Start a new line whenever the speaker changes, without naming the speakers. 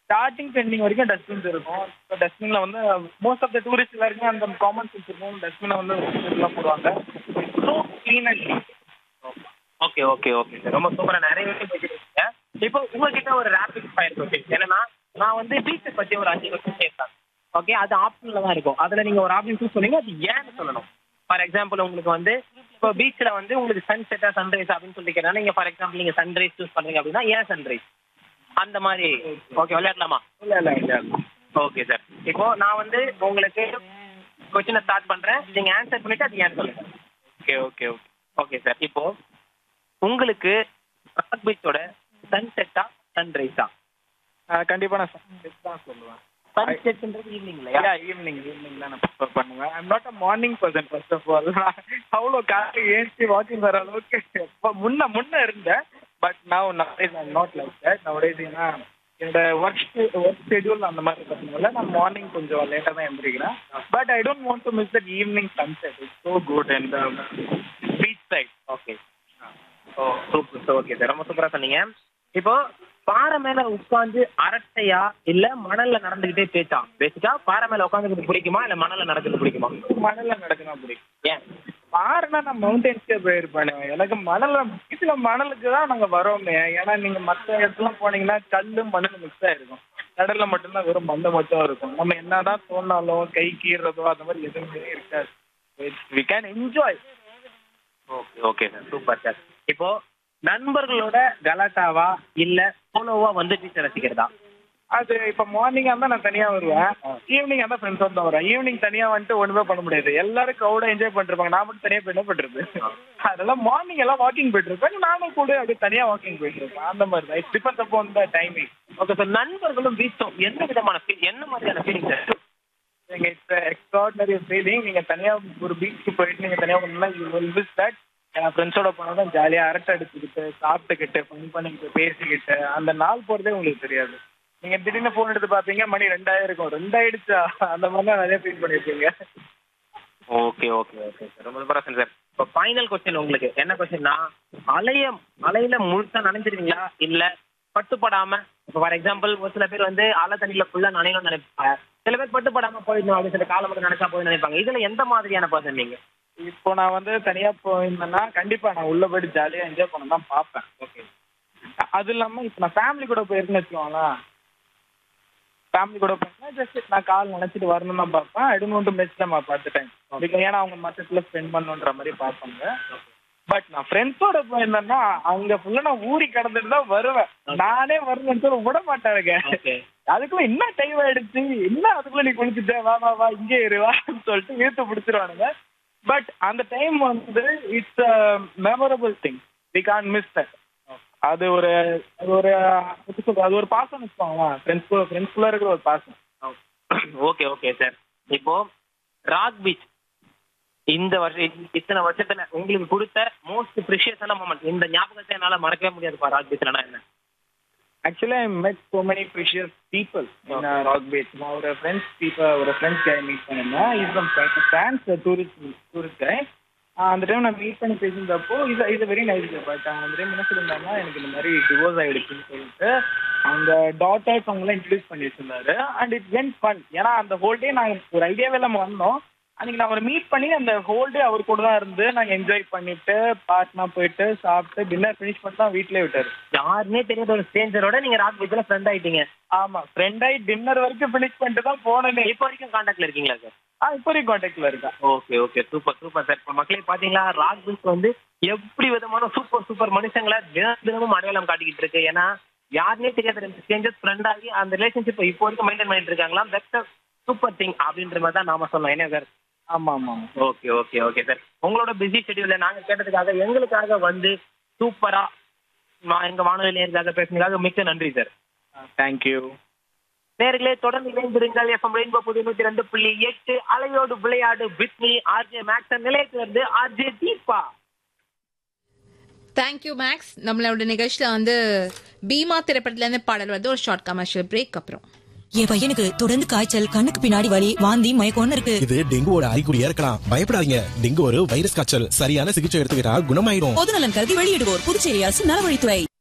starting ending வரைக்கும் dustbins இருக்கும் இப்போ டஸ்ட்பின்ல வந்து மோஸ்ட் ஆஃப் த டூரிஸ்ட் எல்லாருக்குமே அந்த காமன் சென்ஸ் இருக்கும் டஸ்ட்பினை வந்து எல்லாம் போடுவாங்க so clean and
okay okay okay sir ரொம்ப சூப்பரா நிறைய விஷயம் பேசிருக்கீங்க இப்போ உங்ககிட்ட ஒரு ரேபிட் ஃபயர் கொஸ்டின் என்னன்னா நான் வந்து பீச்சை பத்தி ஒரு அஞ்சு கொஸ்டின் கேட்பேன் ஓகே அது ஆப்ஷன்ல தான் இருக்கும் அதுல நீங்க ஒரு ஆப்ஷன் சூஸ் பண்ணீங்க அது ஏன்னு சொல்லணும் ஃபார் எக்ஸாம்பிள் உங்களுக்கு வந்து இப்போ பீச்சில் வந்து உங்களுக்கு சன் செட்டா சன்ரைஸ் அப்படின்னு சொல்லி கேட்டா நீங்க ஃபார் எக்ஸாம்பிள் நீங்க சன்ரைஸ் சூஸ் பண்றீங்க அப்படின்னா ஏன் சன்ரைஸ் அந்த மாதிரி ஓகே விளையாடலாமா
இல்லை இல்லை இல்லை
ஓகே சார் இப்போ நான் வந்து உங்களுக்கு கொஸ்டினை ஸ்டார்ட் பண்றேன் நீங்க ஆன்சர் பண்ணிட்டு அது ஏன் சொல்லுங்க
okay okay okay
okay sir இப்போ உங்களுக்கு ராக் பீச்சோட சன் செட்டா சன்ரைஸா
கண்டிப்பாக நான் sunset தான் சொல்லுவேன்
சன் செட்ன்றது ஈவினிங் இல்லையா
யா ஈவினிங் ஈவினிங் தான் நான் ப்ரிஃபர் பண்ணுவேன் I'm not a morning person first of all அவ்வளோ காலையில் ஏஞ்சி வாக்கிங் வர அளவுக்கு இப்போ முன்ன முன்ன இருந்தேன் பட் நான் nowadays I'm not like that nowadays ஏன்னா என்னோட ஒர்க் ஒர்க் ஷெடியூல் அந்த மாதிரி இருக்கிறதுனால நான் மார்னிங் கொஞ்சம் லேட்டாக தான் எழுந்திரிக்கிறேன் but I don't want to miss that evening sunset it's so good and beach side
okay oh super sir okay sir ரொம்ப சூப்பரா சொன்னீங்க இப்போ பாறை மேல உட்காந்து அரட்டையா இல்ல மணல்ல நடந்துகிட்டே பேச்சா பேசிக்கா பாறை மேல உட்காந்துக்கிட்டு பிடிக்குமா இல்ல மணல்ல நடக்கிறது பிடிக்குமா
மணலில் நடக்கணும் பிடிக்கும்
ஏன்
பாருன்னா நான் மவுண்டன்ஸ்க்கே போயிருப்பேன் எனக்கு மணல் பீச்சில் மணலுக்கு தான் நாங்கள் வரோமே ஏன்னா நீங்கள் மற்ற இடத்துல போனீங்கன்னா கல்லு மணல் மிக்ஸ் ஆயிருக்கும் கடல்ல மட்டும்தான் வெறும் மண்ணு மட்டும் இருக்கும் நம்ம என்னதான் தோணாலும் கை கீறதோ அந்த மாதிரி எதுவுமே இருக்காது we can enjoy
okay okay sir super sir இப்போ நண்பர்களோட கலாட்டாவா இல்ல சோலோவா வந்து பீச்சை ரசிக்கிறதா
அது இப்போ மார்னிங்காக இருந்தால் நான் தனியாக வருவேன் ஈவினிங் இருந்தால் ஃப்ரெண்ட்ஸோட தான் வருவேன் ஈவினிங் தனியாக வந்துட்டு ஒன்றுமே பண்ண முடியாது எல்லாரும் க்ரௌடாக என்ஜாய் பண்ணிருப்பாங்க நான் மட்டும் தனியாக போய் என்ன பண்ணுறது அதெல்லாம் மார்னிங் எல்லாம் வாக்கிங் போயிட்டு இருப்பேன் நானும் கூட அப்படியே தனியாக வாக்கிங் போயிட்டு இருப்பேன் அந்த மாதிரி தான் இட்ஸ் டிபெண்ட்ஸ் அப்போ த டைமிங்
ஓகே சார் நண்பர்களும் பீச்சும் எந்த விதமான ஃபீல் என்ன மாதிரியான ஃபீலிங் சார்
நீங்க இட்ஸ் எக்ஸ்ட்ராடினரி ஃபீலிங் நீங்க தனியா ஒரு பீச்சுக்கு போயிட்டு நீங்க தனியா போனீங்கன்னா யூ வில் மிஸ் தட் என் ஃப்ரெண்ட்ஸோட போனால் தான் ஜாலியாக அரட்டை அடிச்சுக்கிட்டு சாப்பிட்டுக்கிட்டு ஃபன் பண்ணிக்கிட்டு பேசிக்கிட்டு அந்த நாள் போகிறதே உங்களுக்கு தெரியாது நீங்கள் திடீர்னு ஃபோன் எடுத்து பார்ப்பீங்க மணி ரெண்டாயிரம் இருக்கும் ரெண்டாயிடுச்சா அந்த மாதிரிலாம் நிறைய ஃபீல் பண்ணியிருப்பீங்க
ஓகே ஓகே ஓகே சார் ரொம்ப சூப்பரா சொன்னீங்க சார் இப்போ ஃபைனல் கொஸ்டின் உங்களுக்கு என்ன கொஸ்டின்னா அலைய அலையில முழுசா நனைஞ்சிருவீங்களா இல்ல பட்டுப்படாம இப்போ ஃபார் எக்ஸாம்பிள் ஒரு சில பேர் வந்து அலை தண்ணியில ஃபுல்லா நனையணும்னு நினைப்பாங்க சில பேர் பட்டுப்படாம போயிடணும் அப்படின்னு சொல்லி காலம் மட்டும் நினைச்சா போய் நினைப்பாங்க இதுல எந்த மாதிரியான பர்சன் நீங்க
இப்போ நான் வந்து தனியாக போயிருந்தேன்னா கண்டிப்பாக நான் உள்ளே போயிட்டு ஜாலியாக என்ஜாய் பண்ண தான் பார்ப்பேன் ஓகே அது இல்லாமல் இப்போ நான் ஃபேமிலி கூட போயிருக்கேன்னு வச்சுக்கோங்களேன் ஃபேமிலி கூட போயிருந்தா ஜஸ்ட் நான் கால் நினச்சிட்டு வரணும் தான் பார்ப்பேன் ஐ டோன்ட் டு மிஸ் நம்ம பார்த்துட்டேன் பிகாஸ் ஏன்னா அவங்க மற்றத்துல ஸ்பெண்ட் பண்ணணுன்ற மாதிரி பார்ப்பாங்க பட் நான் ஃப்ரெண்ட்ஸோட போயிருந்தேன்னா அங்கே ஃபுல்லாக நான் ஊறி கடந்துட்டு தான் வருவேன் நானே வரணும்னு சொல்லி விட மாட்டாருங்க
ஓகே
அதுக்குள்ள என்ன டைம் ஆயிடுச்சு என்ன அதுக்குள்ள நீ குளிச்சுட்ட வா வா வா இங்கே இரு வான்னு சொல்லிட்டு இழுத்து பிடிச்சிருவானுங்க பட் அந்த டைம் வந்து it's memorable thing we can't miss that அது ஒரு அது ஒரு எப்படி சொல்றது அது ஒரு பாசம் வச்சுக்கோங்களேன் ஃப்ரெண்ட்ஸ் ஃப்ரெண்ட்ஸ்குள்ள இருக்கிற ஒரு பாசம்
ஓகே ஓகே சார் இப்போ ராக் பீச் இந்த வருஷம் இத்தனை வருஷத்துல உங்களுக்கு கொடுத்த மோஸ்ட் ப்ரிஷியஸான மூமெண்ட் இந்த ஞாபகத்தை என்னால மறக்கவே முடியாதுப்பா ராக் பீச்லனா என்ன
ஆக்சுவலி ஐ மெட் so many precious people in uh, rock beach நான் ஒரு ஃப்ரெண்ட்ஸ் பீப்பிள் ஒரு ஃப்ரெண்ட்ஸ் கை மீட் பண்ணியிருந்தேன் is from France tourist tourist guy அந்த டைம் நான் மீட் பண்ணி பேசியிருந்தப்போ இது இது வெரி நைஸ் பட் அந்த டைம் என்ன சொல்லியிருந்தாங்கன்னா எனக்கு இந்த மாதிரி டிவோர்ஸ் ஆகிடுச்சுன்னு சொல்லிட்டு அவங்க டாட்டர்ஸ் அவங்களாம் இன்ட்ரடியூஸ் பண்ணி வச்சிருந்தாரு அண்ட் இட் வென் ஃபன் ஏன்னா அந்த ஹோல் டே நாங்கள் ஒரு ஐடியாவே நம்ம வந்தோம் அன்னைக்கு நான் அவரை மீட் பண்ணி அந்த ஹோல் டே அவர் கூட தான் இருந்து நாங்கள் என்ஜாய் பண்ணிட்டு பார்ட்னா போயிட்டு சாப்பிட்டு டின்னர் ஃபினிஷ் பண்ணி தான் வீட்டிலே விட்டாரு
யாருன்னே தெரியாத ஒரு ஸ்ட்ரேஞ்சரோட நீங்க ராக் பீச்ல ஃப்ரெண்ட் ஆயிட்டீங்க
ஆமா ஃப்ரெண்ட் ஆகி டின்னர் வரைக்கும் ஃபினிஷ் பண்ணிட்டு தான் போனேனே
இப்போ வரைக்கும் கான்டாக்ட்ல இருக்கீங்களா சார்
ஆ இப்போ வரைக்கும் கான்டாக்ட்ல இருக்கா
okay okay super super sir இப்போ மக்களே பாத்தீங்களா ராக் பீச் வந்து எப்படி விதமான சூப்பர் சூப்பர் மனுஷங்களை தினம் தினமும் அடையாளம் காட்டிக்கிட்டு இருக்கு ஏன்னா யாருன்னே தெரியாத ரெண்டு ஸ்ட்ரேஞ்சர்ஸ் ஃப்ரெண்ட் ஆகி அந்த ரிலேஷன்ஷிப் இப்போ வரைக்கும் மெயின்டைன் பண்ணிட்டு இருக்காங்களா பெஸ்ட் சூப்பர் திங் அப்படின்ற மாதிரி தான் நாம சொல்லலாம் என்ன சார்
ஆமா ஆமா ஆமா
ஓகே ஓகே ஓகே சார் உங்களோட பிஸி ஷெட்யூல்ல நாங்க கேட்டதுக்காக எங்களுக்காக வந்து சூப்பரா எங்க வானொலி நேருக்காக பேசுனதுக்காக மிக்க நன்றி சார்
தேங்க்யூ
நேர்களே தொடர்ந்து இணைந்திருங்கள் எஃப்எம் ரெயின்போ புதிய நூத்தி ரெண்டு புள்ளி எட்டு அலையோடு விளையாடு வித்மி ஆர்ஜே மேக்ஸன் நிலையத்திலிருந்து ஆர்ஜே தீபா
தேங்க்யூ மேக்ஸ் நம்மளோட நிகழ்ச்சியில வந்து பீமா திரைப்படத்துல இருந்து பாடல் வந்து ஒரு ஷார்ட் கமர்ஷியல் பிரேக் அப்புறம்
என் பையனுக்கு தொடர்ந்து காய்ச்சல் கண்ணுக்கு பின்னாடி வலி வாந்தி மயக்கம்னு இருக்கு
இது டெங்குவோட அறிகுறியா இருக்கலாம் பயப்படாதீங்க டெங்கு ஒரு வைரஸ் காய்ச்சல் சரியான சிகிச்சை எடுத்துக்கிட்டா குணமாயிடும்
பொதுநலன் கருதி வெளியிடுவோர் புதுச்சேரி அரசு நலவழித்துறை